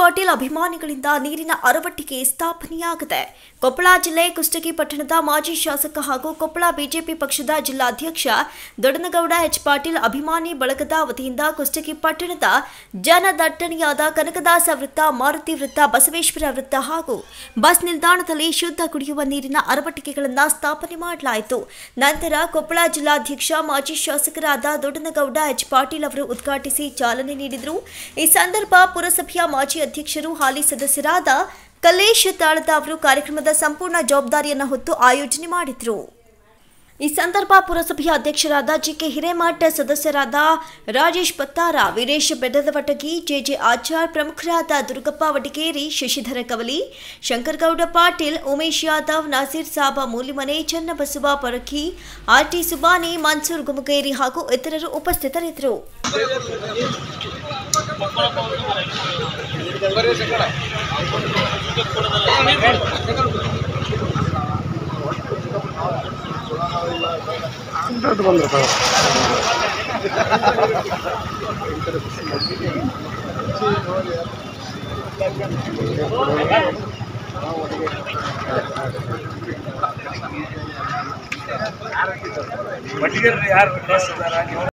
ಪಾಟೀಲ್ ಅಭಿಮಾನಿಗಳಿಂದ ನೀರಿನ ಅರವಟ್ಟಿಗೆ ಸ್ಥಾಪನೆಯಾಗಿದೆ ಕೊಪ್ಪಳ ಜಿಲ್ಲೆ ಕುಷ್ಟಗಿ ಪಟ್ಟಣದ ಮಾಜಿ ಶಾಸಕ ಹಾಗೂ ಕೊಪ್ಪಳ ಬಿಜೆಪಿ ಪಕ್ಷದ ಜಿಲ್ಲಾಧ್ಯಕ್ಷ ದೊಡನಗೌಡ ಎಚ್ ಪಾಟೀಲ್ ಅಭಿಮಾನಿ ಬಳಗದ ವತಿಯಿಂದ ಕುಷ್ಟಗಿ ಪಟ್ಟಣದ ಜನದಟ್ಟಣೆಯಾದ ಕನಕದಾಸ ವೃತ್ತ ಮಾರುತಿ ವೃತ್ತ ಬಸವೇಶ್ವರ ವೃತ್ತ ಹಾಗೂ ಬಸ್ ನಿಲ್ದಾಣದಲ್ಲಿ ಶುದ್ಧ ಕುಡಿಯುವ ನೀರಿನ ಅರವಟ್ಟಿಕೆಗಳನ್ನು ಸ್ಥಾಪನೆ ಮಾಡಲಾಯಿತು ನಂತರ ಕೊಪ್ಪಳ ಜಿಲ್ಲಾಧ್ಯಕ್ಷ ಮಾಜಿ ಶಾಸಕರಾದ ದೊಡ್ಡನಗೌಡ ಎಚ್ ಪಾಟೀಲ್ ಅವರು ಉದ್ಘಾಟಿಸಿ ಚಾಲನೆ ನೀಡಿದರು ಈ ಸಂದರ್ಭ ಪುರಸಭೆಯ ಮಾಜಿ ಅಧ್ಯಕ್ಷರು ಹಾಲಿ ಸದಸ್ಯರಾದ ಕಲ್ಲೇಶ್ ತಾಳದ ಅವರು ಕಾರ್ಯಕ್ರಮದ ಸಂಪೂರ್ಣ ಜವಾಬ್ದಾರಿಯನ್ನು ಹೊತ್ತು ಆಯೋಜನೆ ಮಾಡಿದರು ಈ ಸಂದರ್ಭ ಪುರಸಭೆಯ ಅಧ್ಯಕ್ಷರಾದ ಜಿಕೆ ಹಿರೇಮಠ್ ಸದಸ್ಯರಾದ ರಾಜೇಶ್ ಪತ್ತಾರ ವೀರೇಶ್ ಬೆಟ್ಟದವಟಗಿ ಜೆಜೆ ಆಚಾರ್ ಪ್ರಮುಖರಾದ ದುರ್ಗಪ್ಪ ವಟಗೇರಿ ಶಶಿಧರ ಕವಲಿ ಶಂಕರಗೌಡ ಪಾಟೀಲ್ ಉಮೇಶ್ ಯಾದವ್ ನಾಸೀರ್ ಸಾಬ ಮೂಲಿಮನೆ ಚನ್ನಬಸವ ಪರಖಿ ಆರ್ಟಿ ಸುಬಾನಿ ಮನ್ಸೂರ್ ಗುಮಗೇರಿ ಹಾಗೂ ಇತರರು ಉಪಸ್ಥಿತರಿದ್ದರು ದೊಡ್ಡ ಬಂದಿರ್ತಾವೆ ಒಟ್ಟಿಗೆ ಯಾರು